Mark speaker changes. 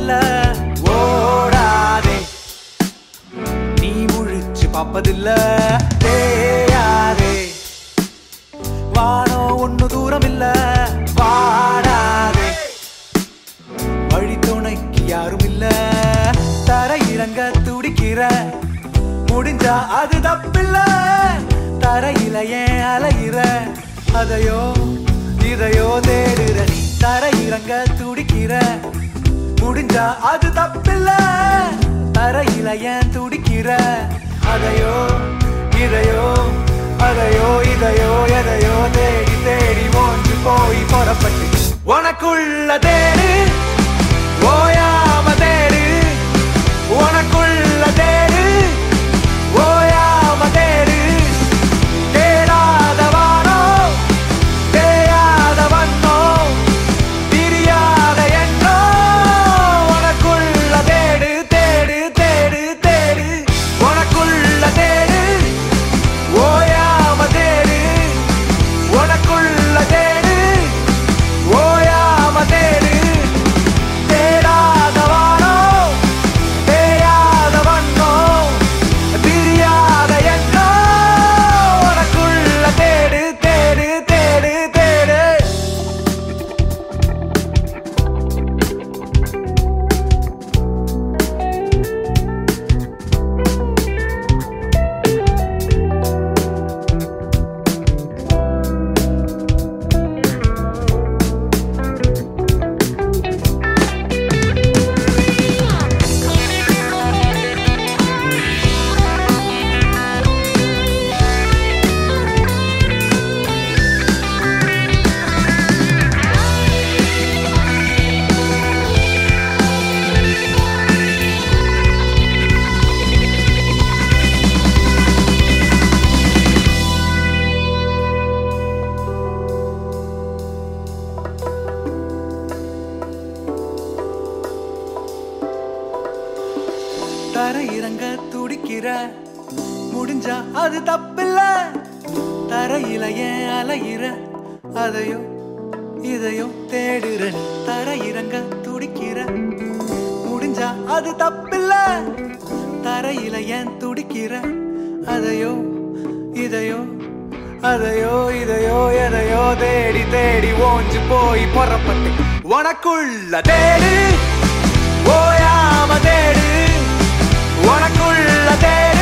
Speaker 1: இல்ல ஓடாதே நீ முழிச்சு பார்ப்பதில்ல தேயாதே வானோ ஒண்ணு தூரம் இல்ல வாடாதே வழி துணைக்கு யாரும் இல்ல தர இறங்க துடிக்கிற முடிஞ்சா அது தப்பில்ல தரையில ஏன் அலையிற அதையோ இதையோ தேடுற நீ தர இறங்க துடிக்கிற முடிஞ்சா அது தப்பில்ல தரையில ஏன் துடிக்கிற அதையோ இதையோ அதையோ இதையோ எதையோ தேடி தேடி ஓஞ்சு போய் புறப்பட்டு உனக்குள்ள தேடு ஓயாம தேடு உனக்குள்ள தேடு ஓயாம தேடு தேடாத வானோ தேயாத வண்ணோ திரியாத எண்ணோ உனக்குள்ள தேடு தேடு தேடு தேடு உனக்குள்ள தேடு ஓயாம தேடு உனக்குள்ள தேடு ஓயாம தேடு தேடாத வானோ தேயாத வண்ணோ பிரியாத எண்ணோ உனக்குள்ள தேடு தேடு தேடு தேடு தர இறங்க துடிக்கிற முடிஞ்சா அது தப்பில்ல தரையில ஏன் அலையிற அதையோ இதையோ தேடுற நீ தர இறங்க துடிக்கிற முடிஞ்சா அது தப்பில்ல தரையில ஏன் துடிக்கிற அதையோ இதையோ அதையோ இதையோ எதையோ தேடி தேடி ஓஞ்சு போய் புறப்பட்டு உனக்குள்ள தேடு ஓயாம தேடு உனக்குள்ள தேடு